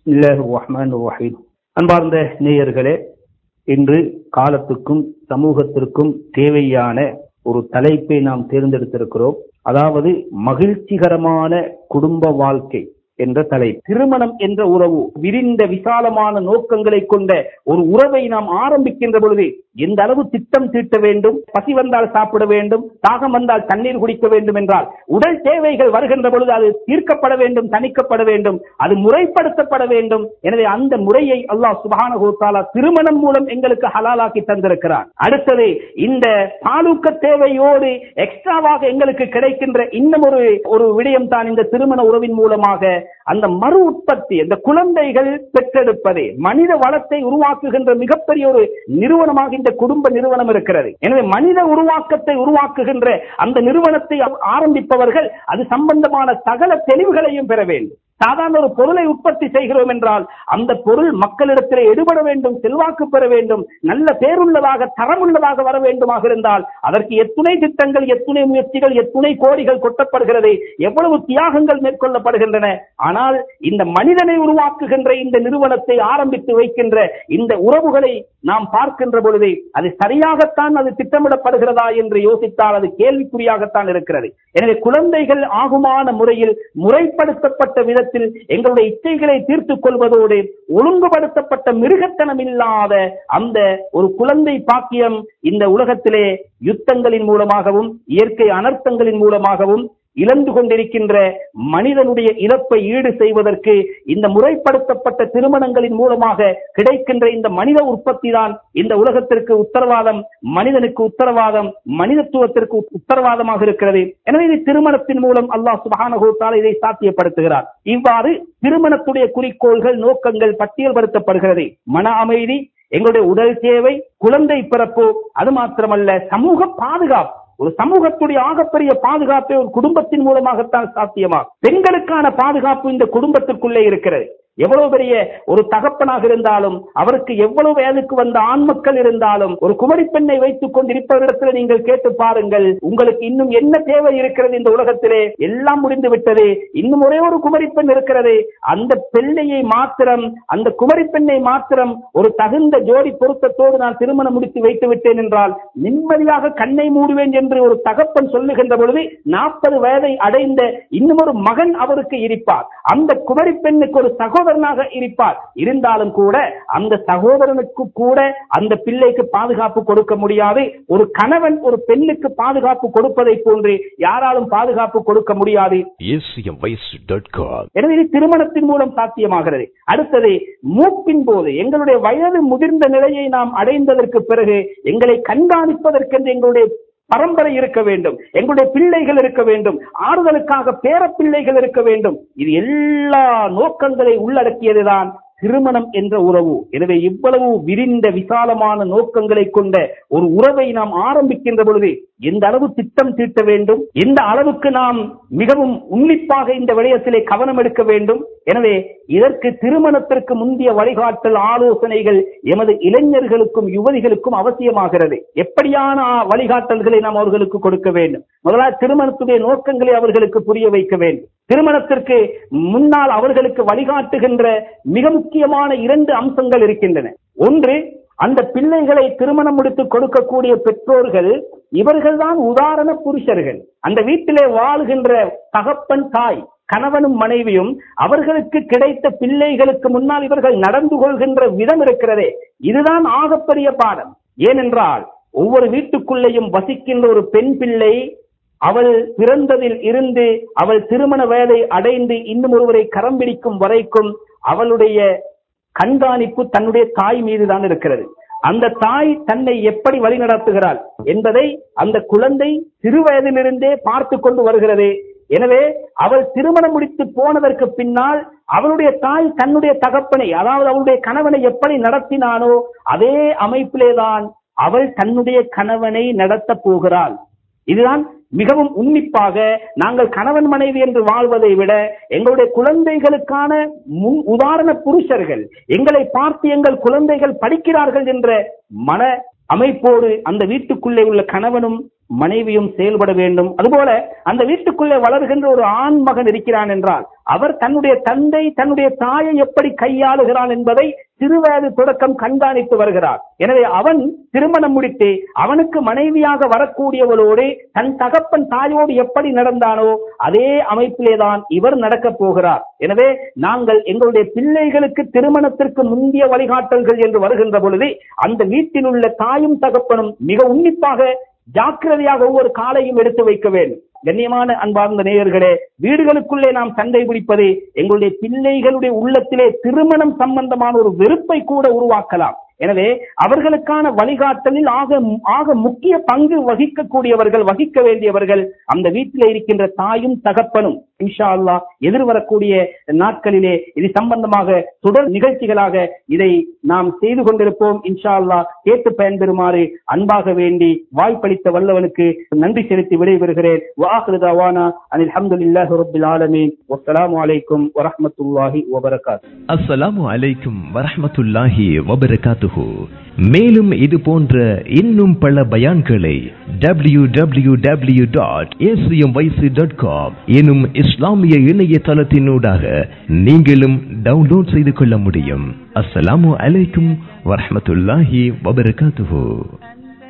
பிஸ்மில்லாஹிர் ரஹ்மானிர் ரஹீம் அன்பார்ந்த நேயர்களே இன்று காலத்துக்கும் சமூகத்திற்கும் தேவையான ஒரு தலைப்பை நாம் தேர்ந்தெடுத்திருக்கிறோம் அதாவது மகிழ்ச்சிகரமான குடும்ப வாழ்க்கை என்ற தலைப்பு திருமணம் என்ற உறவு விரிந்த விசாலமான நோக்கங்களை கொண்ட ஒரு உறவை நாம் ஆரம்பிக்கின்ற பொழுது எந்த அளவு திட்டம் தீட்ட வேண்டும் பசி வந்தால் சாப்பிட வேண்டும் தாகம் வந்தால் தண்ணீர் குடிக்க வேண்டும் என்றால் உடல் தேவைகள் வருகின்ற பொழுது அது தீர்க்கப்பட வேண்டும் தணிக்கப்பட வேண்டும் அது முறைப்படுத்தப்பட வேண்டும் எனவே அந்த முறையை அல்லாஹ் சுபஹானஹு தஆலா திருமணம் மூலம் எங்களுக்கு ஹலாலாக்கி தந்திருக்கிறார் அடுத்தது இந்த பாலுக்க தேவையோடு எக்ஸ்ட்ராவாக எங்களுக்கு கிடைக்கின்ற இன்னும் ஒரு ஒரு விடயம் தான் இந்த திருமண உறவின் மூலமாக அந்த மறு உற்பத்தி அந்த குழந்தைகள் பெற்றெடுப்பதே மனித வளத்தை உருவாக்குகின்ற மிகப்பெரிய ஒரு நிறுவனமாக இந்த குடும்ப நிறுவனம் இருக்கிறது எனவே மனித உருவாக்கத்தை உருவாக்குகின்ற அந்த நிறுவனத்தை ஆரம்பிப்பவர்கள் அது சம்பந்தமான சகல தெளிவுகளையும் பெற வேண்டும் சாதாரண ஒரு பொருளை உற்பத்தி செய்கிறோம் என்றால் அந்த பொருள் மக்களிடத்திலே எடுபட வேண்டும் செல்வாக்கு பெற வேண்டும் நல்ல பேருள்ளதாக தரமுள்ளதாக வர வேண்டுமாக இருந்தால் அதற்கு எத்துணை திட்டங்கள் எத்துணை முயற்சிகள் எத்துணை கோடிகள் கொட்டப்படுகிறது எவ்வளவு தியாகங்கள் மேற்கொள்ளப்படுகின்றன ஆனால் இந்த மனிதனை உருவாக்குகின்ற இந்த நிறுவனத்தை ஆரம்பித்து வைக்கின்ற இந்த உறவுகளை நாம் பார்க்கின்ற பொழுது அது சரியாகத்தான் அது திட்டமிடப்படுகிறதா என்று யோசித்தால் அது கேள்விக்குறியாகத்தான் இருக்கிறது எனவே குழந்தைகள் ஆகுமான முறையில் முறைப்படுத்தப்பட்ட விதத்தில் எங்களுடைய இச்சைகளை தீர்த்துக் கொள்வதோடு ஒழுங்குபடுத்தப்பட்ட மிருகத்தனம் இல்லாத அந்த ஒரு குழந்தை பாக்கியம் இந்த உலகத்திலே யுத்தங்களின் மூலமாகவும் இயற்கை அனர்த்தங்களின் மூலமாகவும் இழந்து கொண்டிருக்கின்ற மனிதனுடைய இழப்பை ஈடு செய்வதற்கு இந்த முறைப்படுத்தப்பட்ட திருமணங்களின் மூலமாக கிடைக்கின்ற இந்த மனித உற்பத்தி தான் இந்த உலகத்திற்கு உத்தரவாதம் மனிதனுக்கு உத்தரவாதம் மனிதத்துவத்திற்கு உத்தரவாதமாக இருக்கிறது எனவே இது திருமணத்தின் மூலம் அல்லாஹ் சுபானகோத்தால் இதை சாத்தியப்படுத்துகிறார் இவ்வாறு திருமணத்துடைய குறிக்கோள்கள் நோக்கங்கள் பட்டியல்படுத்தப்படுகிறது மன அமைதி எங்களுடைய உடல் தேவை குழந்தை பிறப்பு அது மாத்திரமல்ல சமூக பாதுகாப்பு ஒரு சமூகத்துடைய ஆகப்பெரிய பாதுகாப்பை ஒரு குடும்பத்தின் மூலமாகத்தான் சாத்தியமா பெண்களுக்கான பாதுகாப்பு இந்த குடும்பத்திற்குள்ளே இருக்கிறது எவ்வளவு பெரிய ஒரு தகப்பனாக இருந்தாலும் அவருக்கு எவ்வளவு வயதுக்கு வந்த ஆண் மக்கள் இருந்தாலும் ஒரு குமரி பெண்ணை வைத்துக் கொண்டிருப்பவரிடத்தில் நீங்கள் கேட்டு பாருங்கள் உங்களுக்கு இன்னும் என்ன தேவை இருக்கிறது இந்த உலகத்திலே எல்லாம் முடிந்து விட்டது இன்னும் ஒரே ஒரு குமரி பெண் இருக்கிறது அந்த பெண்ணையை மாத்திரம் அந்த குமரி பெண்ணை மாத்திரம் ஒரு தகுந்த ஜோடி பொருத்தத்தோடு நான் திருமணம் முடித்து வைத்து விட்டேன் என்றால் நிம்மதியாக கண்ணை மூடுவேன் என்று ஒரு தகப்பன் சொல்லுகின்ற பொழுது நாற்பது வயதை அடைந்த இன்னும் ஒரு மகன் அவருக்கு இருப்பார் அந்த குமரி பெண்ணுக்கு ஒரு சகோதரனாக இருப்பார் இருந்தாலும் கூட அந்த சகோதரனுக்கு கூட அந்த பிள்ளைக்கு பாதுகாப்பு கொடுக்க முடியாது ஒரு கணவன் ஒரு பெண்ணுக்கு பாதுகாப்பு கொடுப்பதை போன்று யாராலும் பாதுகாப்பு கொடுக்க முடியாது acmvoice.com எனவே இது திருமணத்தின் மூலம் சாத்தியமாகிறது அடுத்தது மூப்பின் போது எங்களுடைய வயது முதிர்ந்த நிலையை நாம் அடைந்ததற்கு பிறகு எங்களை கண்காணிப்பதற்கென்று எங்களுடைய பரம்பரை இருக்க வேண்டும் எங்களுடைய பிள்ளைகள் இருக்க வேண்டும் ஆறுதலுக்காக பேர பிள்ளைகள் இருக்க வேண்டும் இது எல்லா நோக்கங்களை உள்ளடக்கியதுதான் திருமணம் என்ற உறவு எனவே இவ்வளவு விரிந்த விசாலமான நோக்கங்களை கொண்ட ஒரு உறவை நாம் ஆரம்பிக்கின்ற பொழுது எந்த அளவு திட்டம் தீட்ட வேண்டும் எந்த அளவுக்கு நாம் மிகவும் உன்னிப்பாக இந்த விடயத்திலே கவனம் எடுக்க வேண்டும் எனவே இதற்கு திருமணத்திற்கு முந்தைய வழிகாட்டல் ஆலோசனைகள் எமது இளைஞர்களுக்கும் யுவதிகளுக்கும் அவசியமாகிறது எப்படியான வழிகாட்டல்களை நாம் அவர்களுக்கு கொடுக்க வேண்டும் முதலாவது திருமணத்துடைய நோக்கங்களை அவர்களுக்கு புரிய வைக்க வேண்டும் திருமணத்திற்கு முன்னால் அவர்களுக்கு வழிகாட்டுகின்ற மிக முக்கியமான இரண்டு அம்சங்கள் இருக்கின்றன ஒன்று அந்த பிள்ளைகளை திருமணம் முடித்து கொடுக்கக்கூடிய பெற்றோர்கள் இவர்கள்தான் உதாரண புருஷர்கள் அந்த வீட்டிலே வாழ்கின்ற தகப்பன் தாய் கணவனும் மனைவியும் அவர்களுக்கு கிடைத்த பிள்ளைகளுக்கு முன்னால் இவர்கள் நடந்து கொள்கின்ற விதம் இருக்கிறதே இதுதான் ஆகப்பெரிய பாடம் ஏனென்றால் ஒவ்வொரு வீட்டுக்குள்ளேயும் வசிக்கின்ற ஒரு பெண் பிள்ளை அவள் பிறந்ததில் இருந்து அவள் திருமண வயதை அடைந்து இன்னும் ஒருவரை கரம் பிடிக்கும் வரைக்கும் அவளுடைய கண்காணிப்பு தன்னுடைய தாய் மீது தான் இருக்கிறது அந்த தாய் தன்னை எப்படி வழிநடத்துகிறாள் என்பதை அந்த குழந்தை சிறு வயதிலிருந்தே பார்த்து கொண்டு வருகிறது எனவே அவள் திருமணம் முடித்து போனதற்கு பின்னால் அவளுடைய தாய் தன்னுடைய தகப்பனை அதாவது அவளுடைய கணவனை எப்படி நடத்தினானோ அதே அமைப்பிலேதான் அவள் தன்னுடைய கணவனை நடத்த போகிறாள் இதுதான் மிகவும் உன்னிப்பாக நாங்கள் கணவன் மனைவி என்று வாழ்வதை விட எங்களுடைய குழந்தைகளுக்கான முன் உதாரண புருஷர்கள் எங்களை பார்த்து எங்கள் குழந்தைகள் படிக்கிறார்கள் என்ற மன அமைப்போடு அந்த வீட்டுக்குள்ளே உள்ள கணவனும் மனைவியும் செயல்பட வேண்டும் அதுபோல அந்த வீட்டுக்குள்ளே வளர்கின்ற ஒரு ஆண் மகன் இருக்கிறான் என்றால் அவர் தன்னுடைய தந்தை தன்னுடைய தாயை எப்படி கையாளுகிறான் என்பதை சிறுவயது தொடக்கம் கண்காணித்து வருகிறார் எனவே அவன் திருமணம் முடித்து அவனுக்கு மனைவியாக வரக்கூடியவளோடு தன் தகப்பன் தாயோடு எப்படி நடந்தானோ அதே அமைப்பிலேதான் இவர் நடக்கப் போகிறார் எனவே நாங்கள் எங்களுடைய பிள்ளைகளுக்கு திருமணத்திற்கு முந்திய வழிகாட்டல்கள் என்று வருகின்ற பொழுது அந்த வீட்டில் உள்ள தாயும் தகப்பனும் மிக உன்னிப்பாக ஜாக்கிரதையாக ஒவ்வொரு காலையும் எடுத்து வைக்க வேண்டும் கண்ணியமான அன்பார்ந்த நேயர்களே வீடுகளுக்குள்ளே நாம் சண்டை பிடிப்பது எங்களுடைய பிள்ளைகளுடைய உள்ளத்திலே திருமணம் சம்பந்தமான ஒரு வெறுப்பை கூட உருவாக்கலாம் எனவே அவர்களுக்கான வழிகாட்டலில் ஆக ஆக முக்கிய பங்கு வகிக்கக்கூடியவர்கள் வகிக்க வேண்டியவர்கள் அந்த வீட்டிலே இருக்கின்ற தாயும் தகப்பனும் இன்ஷா அல்லா எதிர்வரக்கூடிய நாட்களிலே இது சம்பந்தமாக தொடர் நிகழ்ச்சிகளாக இதை நாம் செய்து கொண்டிருப்போம் இன்ஷா அல்லா கேட்டு பயன்பெறுமாறு அன்பாக வேண்டி வாய்ப்பளித்த வல்லவனுக்கு நன்றி செலுத்தி விடைபெறுகிறேன் வாஹிருதாவானா அனில் அஹமதுல்லாஹி ரபில் ஆலமீன் வஸ்ஸலாமு அலைக்கும் வரஹ்மத்துல்லாஹி வபரகாத் அஸ்ஸலாமு அலைக்கும் வரஹ்மத்துல்லாஹி வபரகாத்துஹு மேலும் இது போன்ற இன்னும் பல பயான்களை W W W dot dot com எனும் இஸ்லாமிய இணையதளத்தினூடாக நீங்களும் டவுன்லோட் செய்து கொள்ள முடியும் அஸ்ஸலாமு அலைக்கும் வரஹ்மத்துல்லாஹி வபரகாத்துஹு